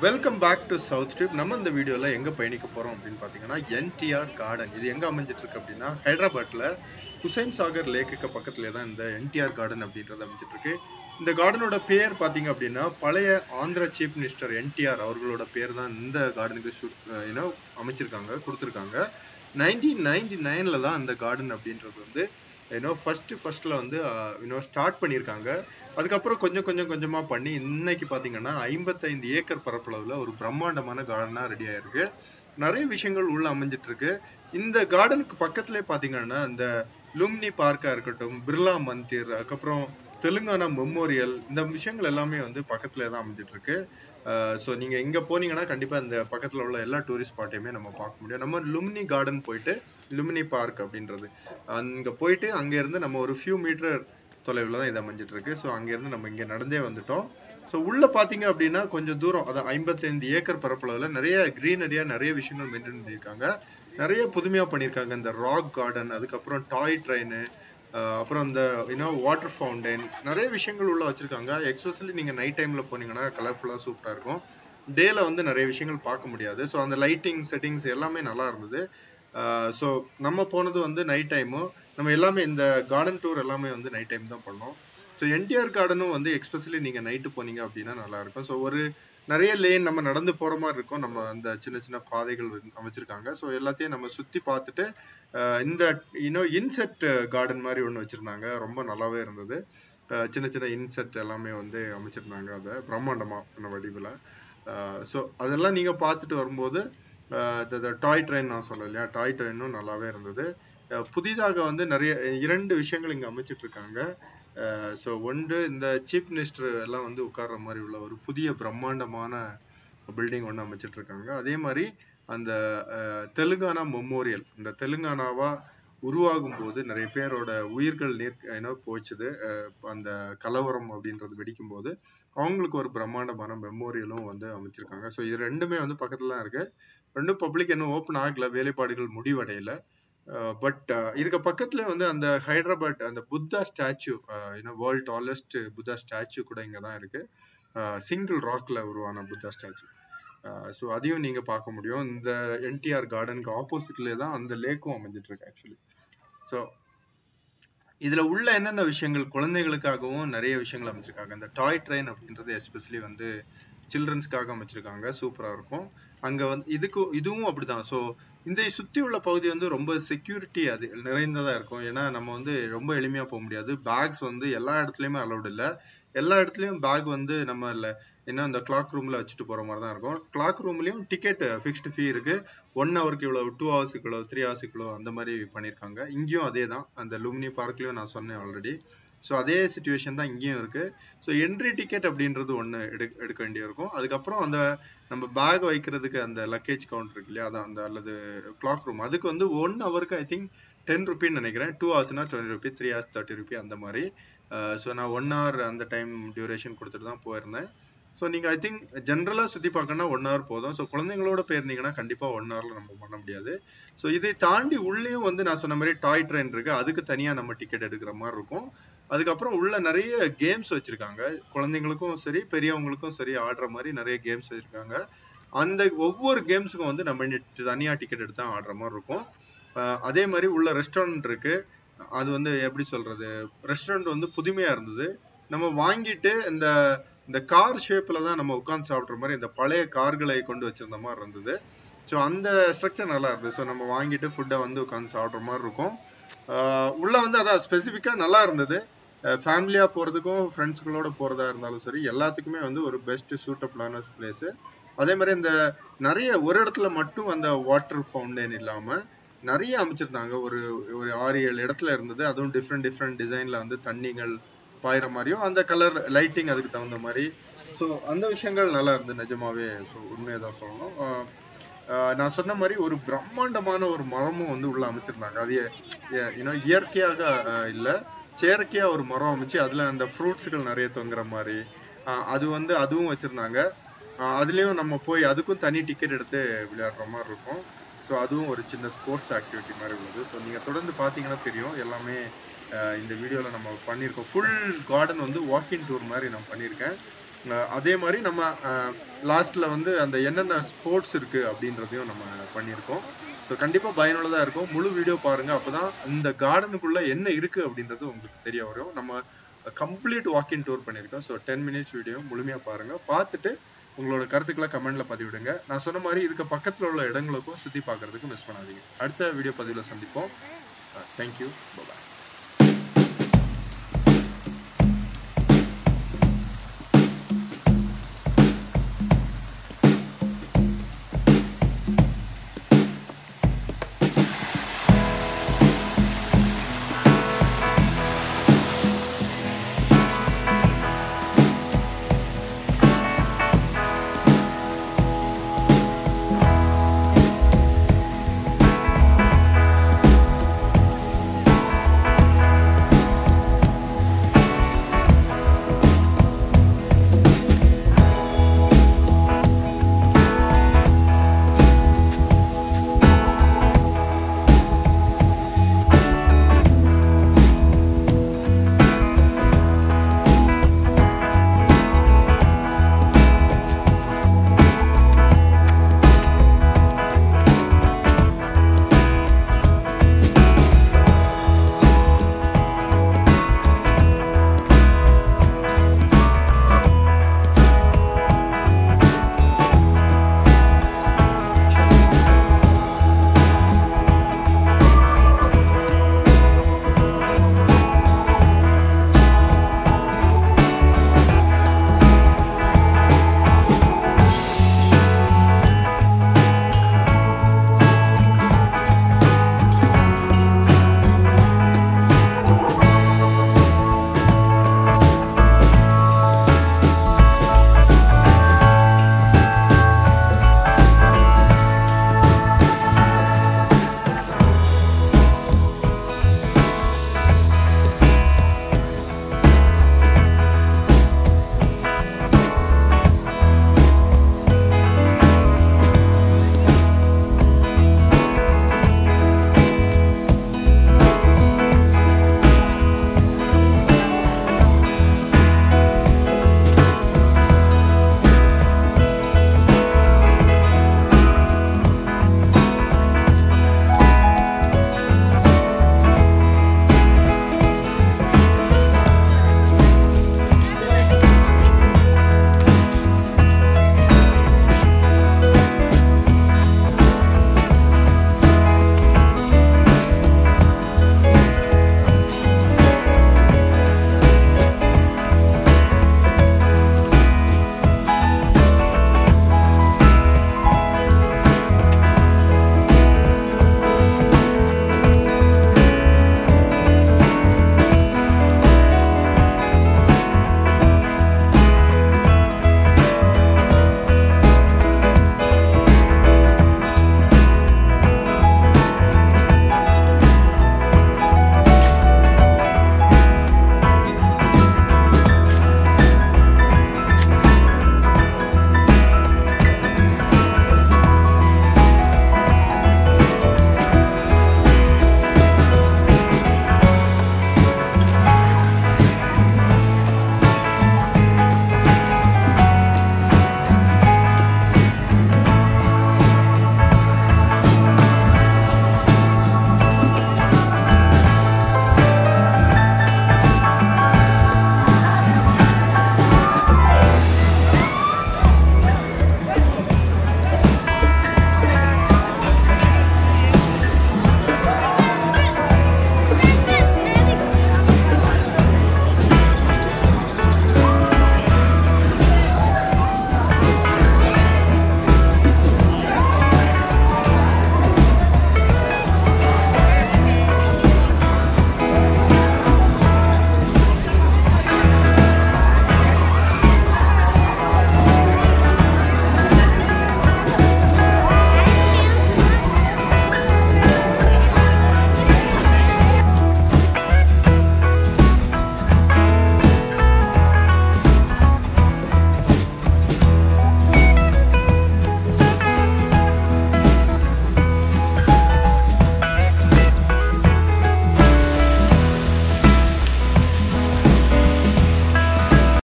welcome back to South Strip நம்ம இந்த வீடியோவில் எங்கே பயணிக்க போகிறோம் அப்படின்னு பார்த்தீங்கன்னா என்டிஆர் கார்டன் இது எங்கே அமைஞ்சிட்டு இருக்கு அப்படின்னா ஹைதராபாத்தில் ஹுசைன் சாகர் லேக்குக்கு பக்கத்துலேயே தான் இந்த என்டிஆர் கார்டன் அப்படின்றது அமைஞ்சிட்டு இருக்கு இந்த கார்டனோட பேர் பார்த்தீங்க அப்படின்னா பழைய ஆந்திரா சீஃப் மினிஸ்டர் என்டிஆர் அவர்களோட பேர் தான் இந்த கார்டனுக்கு யூனோ அமைச்சிருக்காங்க கொடுத்துருக்காங்க நைன்டீன் நைன்டி நைனில் தான் இந்த கார்டன் அப்படின்றது வந்து யூனோ ஃபர்ஸ்ட் ஃபர்ஸ்ட்ல வந்து யூனோ ஸ்டார்ட் பண்ணியிருக்காங்க அதுக்கப்புறம் கொஞ்சம் கொஞ்சம் கொஞ்சமா பண்ணி இன்னைக்கு பாத்தீங்கன்னா ஐம்பத்தைந்து ஏக்கர் பரப்பளவுல ஒரு பிரம்மாண்டமான கார்டனா ரெடி ஆயிருக்கு நிறைய விஷயங்கள் உள்ள அமைஞ்சிட்டு இருக்கு இந்த கார்டனுக்கு பக்கத்துலேயே பாத்தீங்கன்னா இந்த லும்னி பார்க்கா இருக்கட்டும் பிர்லா மந்திர் அதுக்கப்புறம் தெலுங்கானா மெமோரியல் இந்த விஷயங்கள் எல்லாமே வந்து பக்கத்துல தான் அமைஞ்சிட்டு இருக்கு ஸோ நீங்க இங்க போனீங்கன்னா கண்டிப்பா இந்த பக்கத்துல உள்ள எல்லா டூரிஸ்ட் ஸ்பாட்டையுமே நம்ம பார்க்க முடியும் நம்ம லும்னி கார்டன் போயிட்டு லுமினி பார்க் அப்படின்றது அங்க போயிட்டு அங்க இருந்து நம்ம ஒரு ஃபியூ மீட்டர் தொலைவில் தான் இது அமைஞ்சிட்டு இருக்கு ஸோ அங்கேருந்து நம்ம இங்கே நடந்தே வந்துட்டோம் ஸோ உள்ள பார்த்தீங்க அப்படின்னா கொஞ்சம் தூரம் அதான் ஐம்பத்தைந்து ஏக்கர் பரப்பளவில் நிறைய க்ரீனரியா நிறைய விஷயங்கள் மெயின்டைன் பண்ணியிருக்காங்க நிறைய புதுமையாக பண்ணியிருக்காங்க இந்த ராக் கார்டன் அதுக்கப்புறம் டாய் ட்ரெயின் அப்புறம் இந்த யூனோ வாட்டர் ஃபவுண்டைன் நிறைய விஷயங்கள் உள்ள வச்சிருக்காங்க எக்ஸ்பெஷலி நீங்கள் நைட் டைமில் போனீங்கன்னா கலர்ஃபுல்லாக சூப்பராக இருக்கும் டேல வந்து நிறைய விஷயங்கள் பார்க்க முடியாது ஸோ அந்த லைட்டிங் செட்டிங்ஸ் எல்லாமே நல்லா இருந்தது ஸோ நம்ம போனது வந்து நைட் டைமும் நம்ம எல்லாமே இந்த கார்டன் டூர் எல்லாமே வந்து நைட் டைம் தான் பண்ணோம் ஸோ என்டிஆர் கார்டனும் வந்து எக்ஸ்பெஷலி நீங்கள் நைட்டு போனீங்க அப்படின்னா நல்லா இருக்கும் ஸோ ஒரு நிறைய லேன் நம்ம நடந்து போற மாதிரி இருக்கும் நம்ம அந்த சின்ன சின்ன பாதைகள் அமைச்சிருக்காங்க ஸோ எல்லாத்தையும் நம்ம சுத்தி பார்த்துட்டு இந்த இன்னும் இன்செட் கார்டன் மாதிரி ஒன்று வச்சிருந்தாங்க ரொம்ப நல்லாவே இருந்தது சின்ன சின்ன இன்செட் எல்லாமே வந்து அமைச்சிருந்தாங்க அதை பிரம்மாண்டமான வடிவில் ஸோ அதெல்லாம் நீங்க பார்த்துட்டு வரும்போது டாய் ட்ரெயின் நான் சொல்ல இல்லையா டாய் ட்ரெயினும் நல்லாவே இருந்தது புதிதாக வந்து நிறைய இரண்டு விஷயங்கள் இங்க அமைச்சிட்டு இருக்காங்க ஸோ ஒன்று இந்த சீஃப் மினிஸ்டர் எல்லாம் வந்து உட்கார்ற மாதிரி உள்ள ஒரு புதிய பிரம்மாண்டமான பில்டிங் ஒன்று அமைச்சிட்டு இருக்காங்க அதே மாதிரி அந்த தெலுங்கானா மெமோரியல் இந்த தெலுங்கானாவா உருவாகும் போது நிறைய பேரோட உயிர்கள் நீர் ஏன்னா போச்சுது அந்த கலவரம் அப்படின்றது வெடிக்கும் போது அவங்களுக்கு ஒரு பிரம்மாண்டமான மெமோரியலும் வந்து அமைச்சிருக்காங்க ஸோ இது ரெண்டுமே வந்து பக்கத்துல தான் இருக்கு ரெண்டும் பப்ளிக் இன்னும் ஓப்பன் ஆகல வேலைப்பாடுகள் முடிவடையல பட் இருக்க பக்கத்துல வந்து அந்த ஹைதராபாத் அந்த புத்தா ஸ்டாச்சு ஏன்னா வேர்ல்ட் டாலஸ்ட் புத்தா ஸ்டாச்சு கூட இங்க தான் இருக்கு சிங்கிள் ராக்ல உருவான புத்தா ஸ்டாச்சு ஸோ அதையும் நீங்க பார்க்க முடியும் இந்த என்டிஆர் கார்டனுக்கு ஆப்போசிட்லேயே தான் அந்த லேக்கும் அமைஞ்சிட்டு இருக்கு ஆக்சுவலி ஸோ இதுல உள்ள என்னென்ன விஷயங்கள் குழந்தைகளுக்காகவும் நிறைய விஷயங்கள் அமைச்சிருக்காங்க இந்த டாய் ட்ரெயின் அப்படின்றது எஸ்பெஷலி வந்து சில்ட்ரன்ஸ்க்காக அமைச்சிருக்காங்க சூப்பரா இருக்கும் அங்க வந்து இதுக்கு இதுவும் அப்படிதான் ஸோ இந்த சுத்தி உள்ள பகுதி வந்து ரொம்ப செக்யூரிட்டி அது நிறைந்ததா இருக்கும் ஏன்னா நம்ம வந்து ரொம்ப எளிமையா போக முடியாது பேக்ஸ் வந்து எல்லா இடத்துலயுமே அலௌட் இல்லை எல்லா இடத்துலயும் பேக் வந்து நம்ம இல்ல என்ன இந்த கிளாக் ரூம்ல வச்சுட்டு போற மாதிரி தான் இருக்கும் கிளாக் ரூம்லயும் டிக்கெட் ஃபிக்ஸ்டு ஃபீ இருக்கு ஒன் ஹவருக்கு இவ்வளவு டூ ஹவர்ஸ்க்கு இவ்வளவு த்ரீ ஹவர்ஸ்க்கு இவ்வளவு அந்த மாதிரி பண்ணிருக்காங்க இங்கேயும் அதே தான் அந்த லுமினி பார்க்லயும் நான் சொன்னேன் ஆல்ரெடி ஸோ அதே சுச்சுவேஷன் தான் இங்கேயும் இருக்கு ஸோ என்ட்ரி டிக்கெட் அப்படின்றது ஒன்று எடு எடுக்க வேண்டியிருக்கும் அதுக்கப்புறம் அந்த நம்ம பேக் வைக்கிறதுக்கு அந்த லக்கேஜ் கவுண்டர் இருக்கு இல்லையா அதான் அந்த அல்லது கிளாக் ரூம் அதுக்கு வந்து ஒன் ஹவருக்கு ஐ திங்க் டென் ருபின்னு நினைக்கிறேன் டூ ஹவர்ஸ்னா twenty rupee three hours thirty rupee அந்த மாதிரி ஸோ நான் ஒன் ஹவர் அந்த டைம் டியூரேஷன் கொடுத்துட்டு தான் போயிருந்தேன் ஸோ நீங்கள் ஐ திங்க் ஜென்ரலாக சுற்றி பார்க்கணும்னா ஒன் ஹவர் போதும் ஸோ குழந்தைங்களோட போயிருந்தீங்கன்னா கண்டிப்பாக ஒன் ஹவரில் நம்ம பண்ண முடியாது ஸோ இதை தாண்டி உள்ளேயும் வந்து நான் சொன்ன மாதிரி டாய் ட்ரெயின் இருக்கு அதுக்கு தனியாக நம்ம டிக்கெட் எடுக்கிற மாதிரி இருக்கும் அதுக்கப்புறம் உள்ள நிறைய கேம்ஸ் வச்சிருக்காங்க குழந்தைங்களுக்கும் சரி பெரியவங்களுக்கும் சரி ஆடுற மாதிரி நிறைய கேம்ஸ் வச்சிருக்காங்க அந்த ஒவ்வொரு கேம்ஸுக்கும் வந்து நம்ம தனியாக டிக்கெட் எடுத்தா ஆடுற மாதிரி இருக்கும் அதே மாதிரி உள்ள ரெஸ்டாரண்ட் இருக்கு அது வந்து எப்படி சொல்றது ரெஸ்டாரண்ட் வந்து புதுமையா இருந்தது நம்ம வாங்கிட்டு இந்த இந்த கார் ஷேப்ல தான் நம்ம உட்காந்து சாப்பிட்ற மாதிரி இந்த பழைய கார்களை கொண்டு வச்சிருந்த மாதிரி இருந்தது ஸோ அந்த ஸ்ட்ரக்சர் நல்லா இருந்தது ஸோ நம்ம வாங்கிட்டு ஃபுட்டை வந்து உட்காந்து சாப்பிட்ற மாதிரி இருக்கும் உள்ள வந்து அதான் ஸ்பெசிஃபிக்கா நல்லா இருந்தது ஃபேமிலியா போறதுக்கும் ஃப்ரெண்ட்ஸுகளோட போறதா இருந்தாலும் சரி எல்லாத்துக்குமே வந்து ஒரு பெஸ்ட் சூட்டபிளான பிளேஸ் அதே மாதிரி இந்த நிறைய ஒரு இடத்துல மட்டும் அந்த வாட்டர் ஃபவுண்டைன் இல்லாம நிறைய அமைச்சிருந்தாங்க ஒரு ஒரு ஆறு ஏழு இடத்துல இருந்தது அதுவும் டிஃப்ரெண்ட் டிஃப்ரெண்ட் டிசைன்ல வந்து தண்ணிகள் பாயிற மாதிரியும் அந்த கலர் லைட்டிங் அதுக்கு தகுந்த மாதிரி ஸோ அந்த விஷயங்கள் நல்லா இருந்தது நிஜமாவே ஸோ உண்மையை தான் சொல்லணும் நான் சொன்ன மாதிரி ஒரு பிரம்மாண்டமான ஒரு மரமும் வந்து உள்ள அமைச்சிருந்தாங்க அது ஏன்னா இயற்கையாக இல்லை செயற்கையா ஒரு மரம் அமைச்சு அதுல அந்த ஃப்ரூட்ஸுகள் நிறைய தொங்குற மாதிரி அது வந்து அதுவும் வச்சிருந்தாங்க அதுலயும் நம்ம போய் அதுக்கும் தனி டிக்கெட் எடுத்து விளையாடுற மாதிரி இருக்கும் ஸோ அதுவும் ஒரு சின்ன ஸ்போர்ட்ஸ் ஆக்டிவிட்டி மாதிரி உள்ளது ஸோ நீங்கள் தொடர்ந்து பார்த்தீங்கன்னா தெரியும் எல்லாமே இந்த வீடியோவில் நம்ம பண்ணியிருக்கோம் ஃபுல் கார்டன் வந்து வாக்கிங் டூர் மாதிரி நான் பண்ணியிருக்கேன் அஹ் அதே மாதிரி நம்ம லாஸ்ட்ல வந்து அந்த என்னென்ன ஸ்போர்ட்ஸ் இருக்கு அப்படின்றதையும் நம்ம பண்ணியிருக்கோம் ஸோ கண்டிப்பா பயனுள்ளதா இருக்கும் முழு வீடியோ பாருங்க அப்பதான் இந்த கார்டனுக்குள்ள என்ன இருக்கு அப்படின்றது உங்களுக்கு தெரிய வரும் நம்ம கம்ப்ளீட் வாக்கிங் டூர் பண்ணியிருக்கோம் ஸோ டென் மினிட்ஸ் வீடியோ முழுமையா பாருங்க பார்த்துட்டு உங்களோட கருத்துக்களை கமெண்ட்ல பதிவிடுங்க நான் சொன்ன மாதிரி இதுக்கு பக்கத்துல உள்ள இடங்களுக்கும் சுத்தி பார்க்கிறதுக்கு மிஸ் பண்ணாதீங்க அடுத்த வீடியோ பதிவில் சந்திப்போம் தேங்க்யூ பாய்